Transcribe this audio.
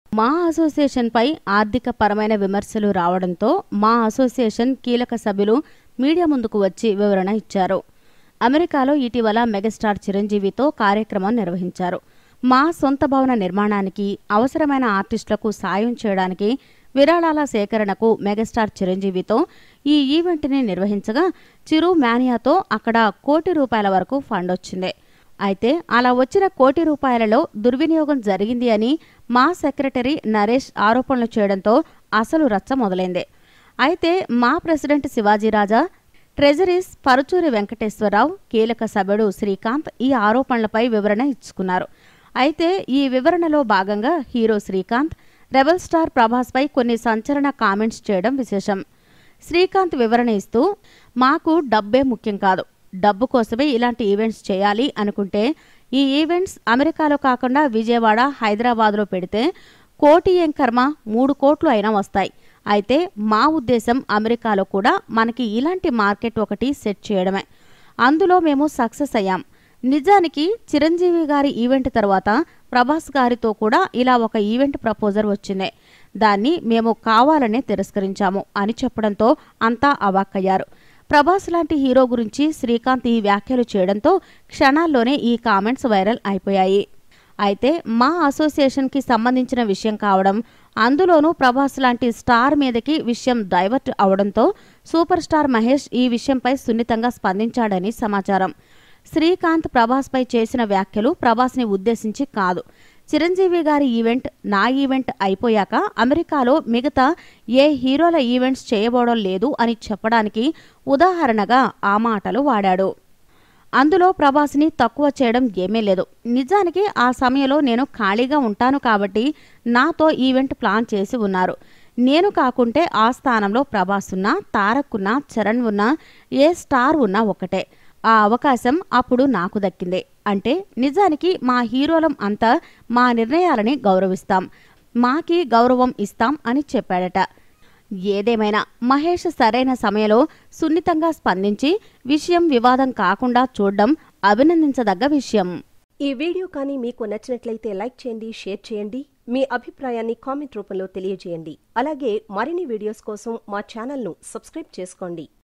మా అసోసియేషన్పై ఆర్థిక పరమైన విమర్శలు రావడంతో మా అసోసియేషన్ కీలక సభ్యులు మీడియా ముందుకు వచ్చి వివరణ ఇచ్చారు అమెరికాలో ఇటీవల మెగాస్టార్ చిరంజీవితో కార్యక్రమం నిర్వహించారు మా సొంత భవన నిర్మాణానికి అవసరమైన ఆర్టిస్టులకు సాయం చేయడానికి విరాళాల సేకరణకు మెగాస్టార్ చిరంజీవితో ఈ ఈవెంట్ని నిర్వహించగా చిరు మానియాతో అక్కడ కోటి రూపాయల వరకు ఫండ్ వచ్చింది అయితే అలా వచ్చిన కోటి రూపాయలలో దుర్వినియోగం జరిగింది అని మా సెక్రటరీ నరేష్ ఆరోపణలు చేయడంతో అసలు రచ్చ మొదలైంది అయితే మా ప్రెసిడెంట్ శివాజీరాజా ట్రెజరీస్ పరుచూరి వెంకటేశ్వరరావు కీలక సభ్యుడు శ్రీకాంత్ ఈ ఆరోపణలపై వివరణ ఇచ్చుకున్నారు అయితే ఈ వివరణలో భాగంగా హీరో శ్రీకాంత్ రెబల్ స్టార్ ప్రభాస్పై కొన్ని సంచలన కామెంట్స్ చేయడం విశేషం శ్రీకాంత్ వివరణ ఇస్తూ మాకు డబ్బే ముఖ్యం కాదు డబ్బు కోసమే ఇలాంటి ఈవెంట్స్ చేయాలి అనుకుంటే ఈ ఈవెంట్స్ అమెరికాలో కాకుండా విజయవాడ హైదరాబాద్లో పెడితే కోటి ఏం కర్మ మూడు కోట్లు అయినా వస్తాయి అయితే మా ఉద్దేశం అమెరికాలో కూడా మనకి ఇలాంటి మార్కెట్ ఒకటి సెట్ చేయడమే అందులో మేము సక్సెస్ అయ్యాం నిజానికి చిరంజీవి గారి ఈవెంట్ తర్వాత ప్రభాస్ గారితో కూడా ఇలా ఒక ఈవెంట్ ప్రపోజల్ వచ్చింది దాన్ని మేము కావాలనే తిరస్కరించాము అని చెప్పడంతో అంతా అవాక్కయ్యారు ప్రభాస్ లాంటి హీరో గురించి శ్రీకాంత్ ఈ వ్యాఖ్యలు చేయడంతో క్షణాల్లోనే ఈ కామెంట్స్ వైరల్ అయిపోయాయి అయితే మా అసోసియేషన్కి సంబంధించిన విషయం కావడం అందులోనూ ప్రభాస్ లాంటి స్టార్ మీదకి విషయం డైవర్ట్ అవడంతో సూపర్ స్టార్ మహేష్ ఈ విషయంపై సున్నితంగా స్పందించాడని సమాచారం శ్రీకాంత్ ప్రభాస్పై చేసిన వ్యాఖ్యలు ప్రభాస్ని ఉద్దేశించి కాదు చిరంజీవి గారి ఈవెంట్ నా ఈవెంట్ అయిపోయాక అమెరికాలో మిగతా ఏ హీరోల ఈవెంట్స్ చేయబోవడం లేదు అని చెప్పడానికి ఉదాహరణగా ఆ మాటలు వాడాడు అందులో ప్రభాస్ని తక్కువ చేయడం ఏమీ లేదు నిజానికి ఆ సమయంలో నేను ఖాళీగా ఉంటాను కాబట్టి నాతో ఈవెంట్ ప్లాన్ చేసి ఉన్నారు నేను కాకుంటే ఆ స్థానంలో ప్రభాస్ ఉన్నా తారక్ ఉన్నా చరణ్ ఉన్నా ఏ స్టార్ ఉన్నా ఒకటే ఆ అవకాశం అప్పుడు నాకు దక్కింది అంటే నిజానికి మా హీరోలం అంతా మా నిర్ణయాలని గౌరవిస్తాం మాకి గౌరవం ఇస్తాం అని చెప్పాడట ఏదేమైనా మహేష్ సరైన సమయంలో సున్నితంగా స్పందించి విషయం వివాదం కాకుండా చూడడం అభినందించదగ్గ విషయం ఈ వీడియో కానీ మీకు నచ్చినట్లయితే లైక్ చేయండి షేర్ చేయండి మీ అభిప్రాయాన్ని కామెంట్ రూపంలో తెలియజేయండి అలాగే మరిన్ని వీడియోస్ కోసం మా ఛానల్ను సబ్స్క్రైబ్ చేసుకోండి